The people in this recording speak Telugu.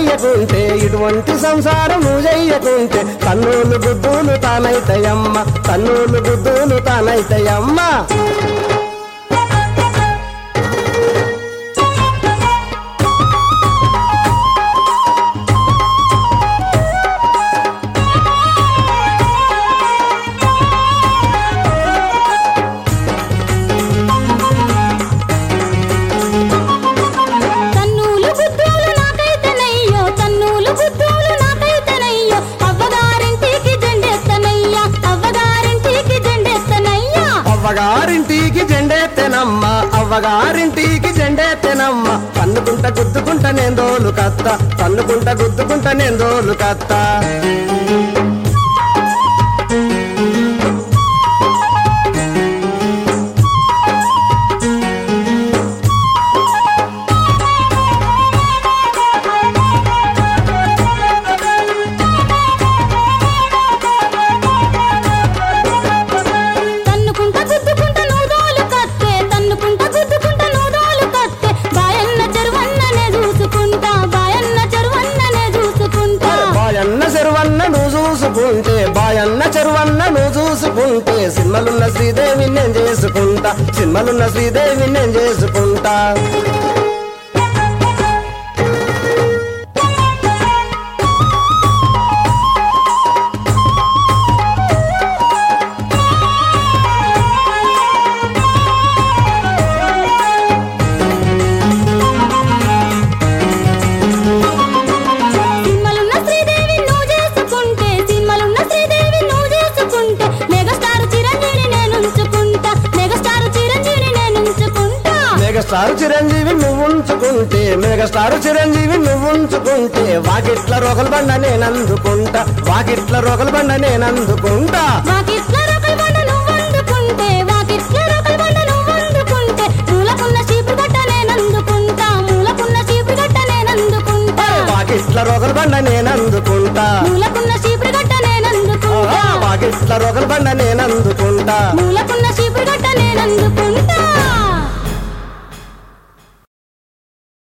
చెయ్యకుంటే ఇటువంటి సంసారం నువ్వు చెయ్యకుంటే కన్నులు గుద్దులు తానైతయమ్మ కన్నులు గుద్దులు తానైతయమ్మ తన్నులు గుద్దులు నాకైతేనయ్యో తన్నులు గుద్దులు నాకైతేనయ్యో అవ్వగారింటికి జెండెత్తనయ్యా అవ్వగారింటికి జెండెత్తనయ్యా అవ్వగారింటికి జెండెత్తెనమ్మ అవ్వగారింటికి జెండెత్తెనమ్మ పన్నుకుంట గుద్దుకుంట నేందోలు కత్త పన్నుకుంట గుద్దుకుంట నేందోలు కత్త తన్నుకుంట గుద్దుకుంట నూదోలు కత్తే తన్నుకుంట గుద్దుకుంట నూదోలు కత్తే బాయన్న చెరువన్ననే చూసుకుంటా బాయన్న చెరువన్ననే చూసుకుంటా బాయన్న చెరువన్న నువ్వు చూసుకుంటే బాయన్న చెరువన్న నువ్వు చూసుకుంటే సినిమలున్న శ్రీదేవి నేను చేసుకుంటా సినిమలున్న శ్రీదేవి నేను చేసుకుంటా సినిమలున్న శ్రీదేవి నువ్వు చేసుకుంటే సినిమలున్న శ్రీదేవి నువ్వు చేసుకుంటే మెగాస్టార్ చిరంజీవి నేను ఉంచుకుంటా మెగాస్టార్ చిరంజీవి నేను ఉంచుకుంటా మెగాస్టార్ చిరంజీవి నువ్వు ఉంచుకుంటే మెగాస్టార్ చిరంజీవి నువ్వు ఉంచుకుంటే వాకిట్ల రోకల బండ నేను అందుకుంటా వాకిట్ల రోకల బండ నేను అందుకుంటా వాకిట్ల రొకల బండ నువ్వు అందుకుంటే వాకిట్ల రొకల బండ నువ్వు అందుకుంటే మూలకున్న చీపురు గట్ట నేను అందుకుంటా మూలకున్న చీపురు గట్ట నేను అందుకుంటా వాకిట్ల రోకల బండ నేను అందుకుంటా మూలకున్న చీపురు గట్ట నేను అందుకుంటా వాకిట్ల రోకల బండ నేను అందుకుంటా